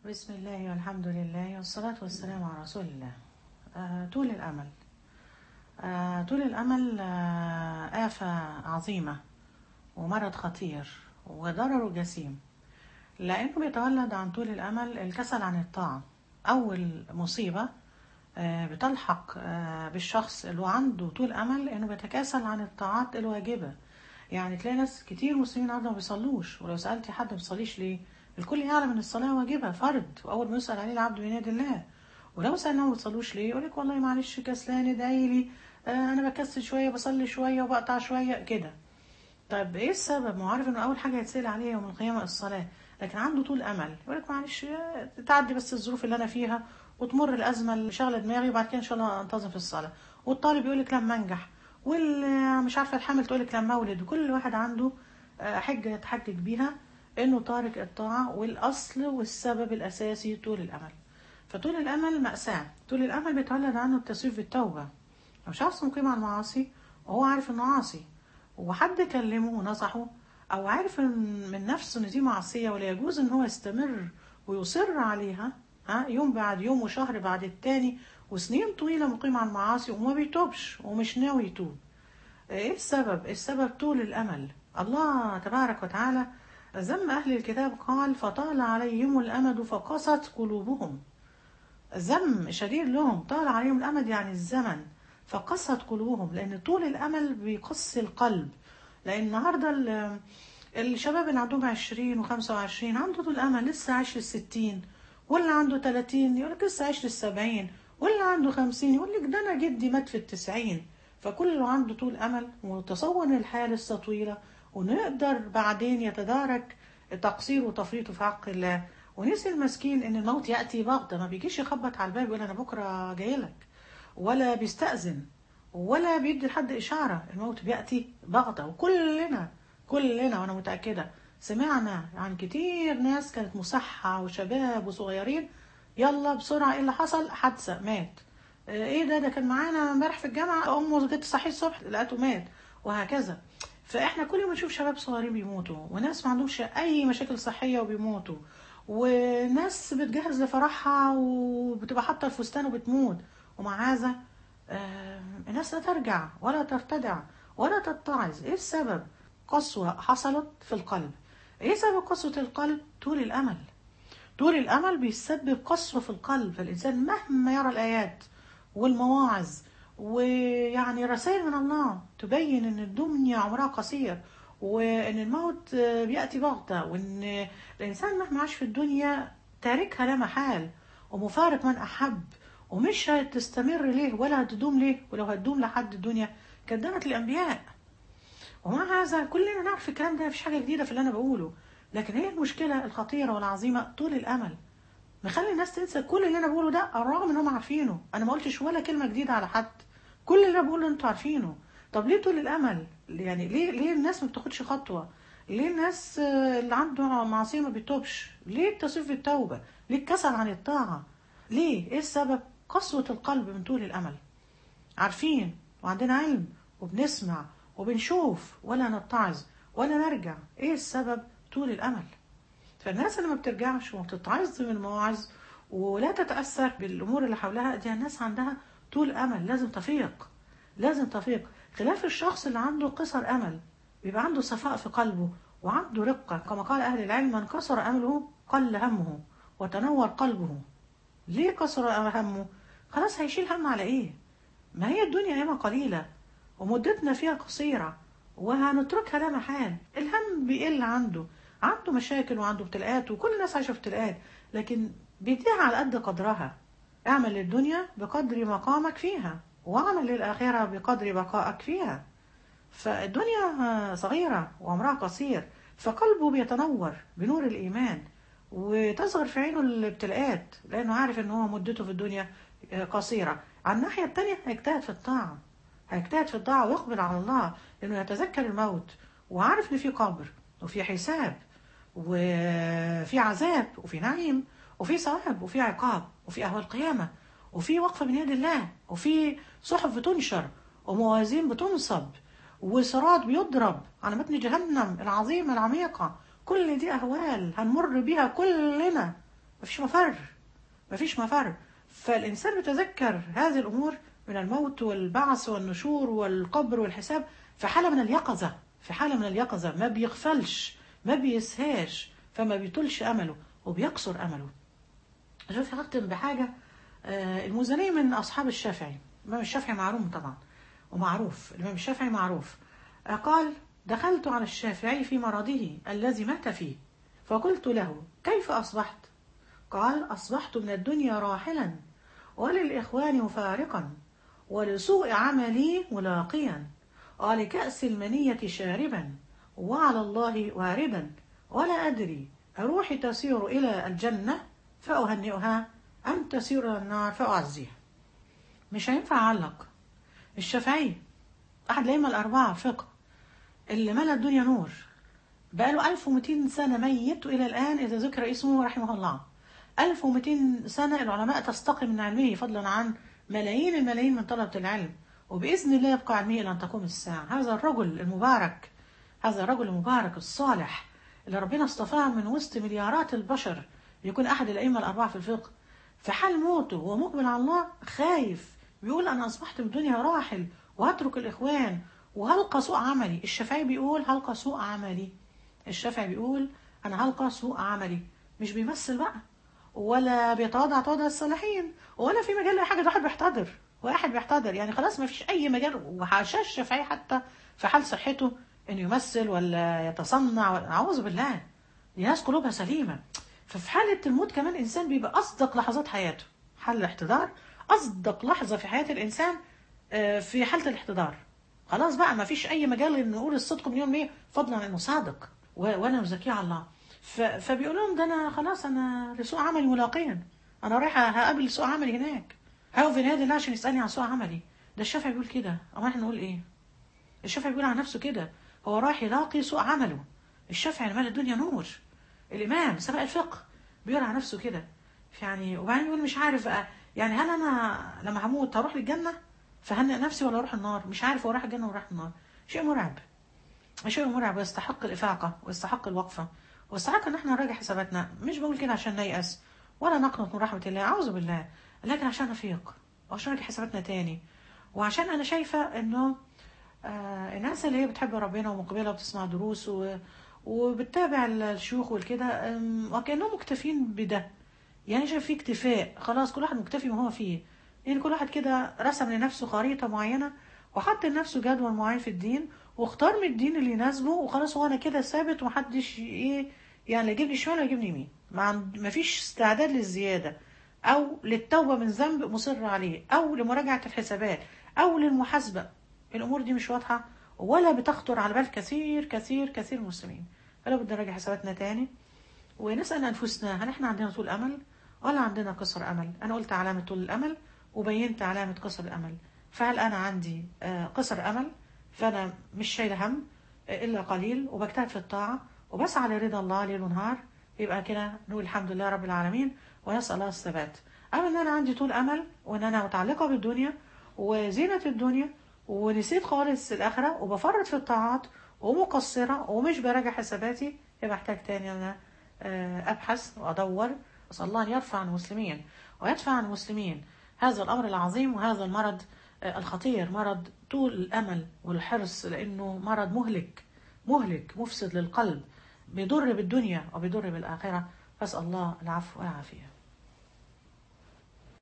بسم الله والحمد لله والصلاة والسلام على رسول الله آه، طول الأمل آه، طول الأمل آه، آفة عظيمة ومرض خطير وضرره جسيم لأنه بيتولد عن طول الأمل الكسل عن الطاعة أول مصيبة آه، بتلحق آه، بالشخص اللي عنده طول أمل إنه بيتكاسل عن الطاعات الواجبة يعني تلاقي ناس كتير مسلمين النهارده ما بيصلوش ولو سألتي حد ما بيصليش ليه الكل يعلم ان الصلاه واجبه فرض واول ما يسال عليه العبد بينادي الله ولو سالناه ما بتصلوش ليه يقول لك والله معلش كسلان ادعي لي آه انا بكسل شويه بصلي شويه وبقطع شويه كده طيب ايه السبب؟ ما هو عارف انه اول حاجه هيتسال عليها يوم القيامه الصلاه لكن عنده طول امل يقول لك معلش آه، تعدي بس الظروف اللي انا فيها وتمر الازمه اللي شاغله دماغي وبعد كده ان شاء الله انتظم في الصلاه والطالب يقول لك لما انجح والمش عارفه الحامل تقول لك لما اولد وكل واحد عنده آه، حجه يتحجج بيها انه تارك الطاعه والاصل والسبب الاساسي طول الامل فطول الامل ماساه طول الامل بيتولد عنه التسويف بالتوبه لو شخص مقيم على المعاصي وهو عارف انه عاصي وحد كلمه ونصحه او عارف إن من نفسه ان دي معصيه ولا يجوز ان هو يستمر ويصر عليها ها يوم بعد يوم وشهر بعد التاني وسنين طويله مقيم على المعاصي وما بيتوبش ومش ناوي يتوب ايه السبب السبب طول الامل الله تبارك وتعالى ذم اهل الكتاب قال فطال عليهم الامد فقست قلوبهم ذم شديد لهم طال عليهم الامد يعني الزمن فقست قلوبهم لان طول الامل بيقص القلب لان النهارده ال- الشباب اللي عندهم 20 و25 عنده طول امل لسه عايش للستين واللي عنده 30 يقول لك لسه عايش للسبعين واللي عنده 50 يقول لك ده انا جدي مات في التسعين فكله عنده طول امل وتصور ان الحياه لسه طويله ونقدر بعدين يتدارك تقصير وتفريطه في حق الله ونسي المسكين ان الموت ياتي بغته ما بيجيش يخبط على الباب يقول انا بكره جاي لك ولا بيستأذن ولا بيدي لحد إشارة الموت بيأتي بغتة وكلنا كلنا وأنا متأكدة سمعنا عن كتير ناس كانت مصحة وشباب وصغيرين يلا بسرعة ايه اللي حصل حادثة مات آه، ايه ده ده كان معانا امبارح في الجامعة امه جت صحيح الصبح لقيته مات وهكذا فاحنا كل يوم نشوف شباب صغيرين بيموتوا وناس ما عندهمش اي مشاكل صحية وبيموتوا وناس بتجهز لفرحها وبتبقى حاطة الفستان وبتموت ومع هذا آه، الناس لا ترجع ولا ترتدع ولا تتعظ ايه السبب قسوة حصلت في القلب ايه سبب قسوة القلب طول الامل طول الامل بيسبب قسوة في القلب فالانسان مهما يرى الايات والمواعظ ويعني رسائل من الله تبين ان الدنيا عمرها قصير وان الموت آه، بياتي بغته وان الانسان مهما عاش في الدنيا تاركها لا محال ومفارق من احب ومش هتستمر ليه ولا هتدوم ليه ولو هتدوم لحد الدنيا كانت دامت الانبياء ومع هذا كلنا نعرف الكلام ده مفيش حاجه جديده في اللي انا بقوله لكن هي المشكله الخطيره والعظيمه طول الامل مخلي الناس تنسى كل اللي انا بقوله ده الرغم ان هم عارفينه انا ما قلتش ولا كلمه جديده على حد كل اللي انا بقوله انتوا عارفينه طب ليه طول الامل يعني ليه ليه الناس ما بتاخدش خطوه ليه الناس آه، اللي عنده معصيه ما بيتوبش ليه التسويف بالتوبه ليه الكسل عن الطاعه ليه ايه السبب قسوه القلب من طول الامل عارفين وعندنا علم وبنسمع وبنشوف ولا نتعظ ولا نرجع ايه السبب طول الامل فالناس اللي ما بترجعش وما بتتعظ من المواعظ ولا تتاثر بالامور اللي حولها دي الناس عندها طول امل لازم تفيق لازم تفيق خلاف الشخص اللي عنده قصر امل بيبقى عنده صفاء في قلبه وعنده رقه كما قال اهل العلم من كسر امله قل همه وتنور قلبه ليه كسر همه خلاص هيشيل هم على ايه ما هي الدنيا ايامها قليله ومدتنا فيها قصيره وهنتركها لا محال الهم بيقل عنده عنده مشاكل وعنده ابتلاءات وكل الناس عايشه في ابتلاءات لكن بيديها على قد قدرها اعمل للدنيا بقدر مقامك فيها واعمل للآخرة بقدر بقائك فيها فالدنيا صغيرة وعمرها قصير فقلبه بيتنور بنور الإيمان وتصغر في عينه الابتلاءات لأنه عارف إن هو مدته في الدنيا قصيرة على الناحية التانية هيجتهد في الطاعة هيجتهد في الطاعة ويقبل على الله لأنه يتذكر الموت وعارف إن في قبر وفي حساب وفي عذاب وفي نعيم وفي ثواب وفي عقاب وفي أهوال قيامة وفي وقفة من يد الله وفي صحف بتنشر وموازين بتنصب وصراط بيضرب على متن جهنم العظيمة العميقة كل دي أهوال هنمر بيها كلنا مفيش مفر مفيش مفر فالإنسان يتذكر هذه الأمور من الموت والبعث والنشور والقبر والحساب في حالة من اليقظة في حالة من اليقظة ما بيغفلش ما بيسهاش فما بيطولش أمله وبيقصر أمله شوف هختم بحاجة آه، المزني من أصحاب الشافعي الإمام الشافعي معروف طبعا ومعروف الإمام الشافعي معروف آه، قال دخلت على الشافعي في مرضه الذي مات فيه فقلت له كيف أصبحت قال أصبحت من الدنيا راحلا وللإخوان مفارقا ولسوء عملي ملاقيا ولكأس المنية شاربا وعلى الله واردا ولا أدري أروحي تسير إلى الجنة فأهنئها أم تسير إلى النار فأعزيها مش هينفع أعلق الشافعي أحد الأئمة الأربعة فقه اللي ملا الدنيا نور بقاله 1200 سنة ميت وإلى الآن إذا ذكر اسمه رحمه الله 1200 سنة العلماء تستقي من علمه فضلا عن ملايين الملايين من طلبة العلم وبإذن الله يبقى علمه إلى أن تقوم الساعة هذا الرجل المبارك هذا الرجل المبارك الصالح اللي ربنا اصطفاه من وسط مليارات البشر يكون أحد الأئمة الأربعة في الفقه في حال موته وهو مقبل على الله خايف بيقول أنا أصبحت في الدنيا راحل وهترك الإخوان وهلقى سوء عملي الشافعي بيقول هلقى سوء عملي الشافعي بيقول أنا هلقى سوء عملي مش بيمثل بقى ولا بيتواضع تواضع الصالحين ولا في مجال أي حاجة ده واحد بيحتضر واحد بيحتضر يعني خلاص ما فيش أي مجال وحاشاه الشافعي حتى في حال صحته إنه يمثل ولا يتصنع ولا أعوذ بالله دي ناس قلوبها سليمة ففي حالة الموت كمان الإنسان بيبقى أصدق لحظات حياته حال الاحتضار أصدق لحظة في حياة الإنسان آه، في حالة الاحتضار خلاص بقى ما فيش أي مجال إن نقول الصدق مليون مية فضلا عن إنه صادق و- وأنا مزكيه على الله ف- فبيقول لهم ده أنا خلاص أنا لسوء عملي ملاقيا أنا رايحة هقابل سوء عملي هناك هقف في نادي الله عشان يسألني عن سوء عملي ده الشافعي بيقول كده أما احنا نقول إيه الشافعي بيقول عن نفسه كده هو رايح يلاقي سوء عمله الشافعي مال الدنيا نور الإمام سبق الفقه بيقول عن نفسه كده يعني وبعدين يقول مش عارف بقى يعني هل أنا لما هموت هروح للجنة فهنئ نفسي ولا أروح النار مش عارف هو راح الجنة ولا راح النار شيء مرعب شيء مرعب ويستحق الإفاقة ويستحق الوقفة ويستحق إن احنا نراجع حساباتنا مش بقول كده عشان نيأس ولا نقنط من رحمة الله أعوذ بالله لكن عشان نفيق وعشان نراجع حساباتنا تاني وعشان أنا شايفة إنه آه الناس اللي هي بتحب ربنا ومقبلة وبتسمع دروس و... وبتتابع الشيوخ والكده أم، وكأنهم مكتفين بده يعني شايف في اكتفاء خلاص كل واحد مكتفي ما هو فيه يعني كل واحد كده رسم لنفسه خريطة معينة وحط لنفسه جدول معين في الدين واختار من الدين اللي يناسبه وخلاص هو انا كده ثابت ومحدش ايه يعني لا يجيبني شمال ولا يجيبني يمين ما عند- ما فيش استعداد للزيادة او للتوبة من ذنب مصر عليه او لمراجعة الحسابات او للمحاسبة الامور دي مش واضحة ولا بتخطر على بال كثير كثير كثير من المسلمين فلا بد نراجع حساباتنا تاني ونسأل أنفسنا هل احنا عندنا طول أمل ولا عندنا قصر أمل أنا قلت علامة طول الأمل وبينت علامة قصر الأمل فهل أنا عندي آه، قصر أمل فأنا مش شايلة هم آه، إلا قليل وبجتهد في الطاعة وبسعى لرضا الله ليل ونهار يبقى كده نقول الحمد لله رب العالمين ونسأل الله الثبات أما إن أنا عندي طول أمل وإن أنا متعلقة بالدنيا وزينة الدنيا ونسيت خالص الآخرة وبفرط في الطاعات ومقصرة ومش براجع حساباتي يبقى أحتاج تاني أنا آه، أبحث وأدور أسأل الله أن يرفع عن المسلمين ويدفع عن المسلمين هذا الأمر العظيم وهذا المرض آه، الخطير مرض طول الأمل والحرص لأنه مرض مهلك مهلك مفسد للقلب بيضر بالدنيا وبيضر بالآخرة فأسأل الله العفو والعافية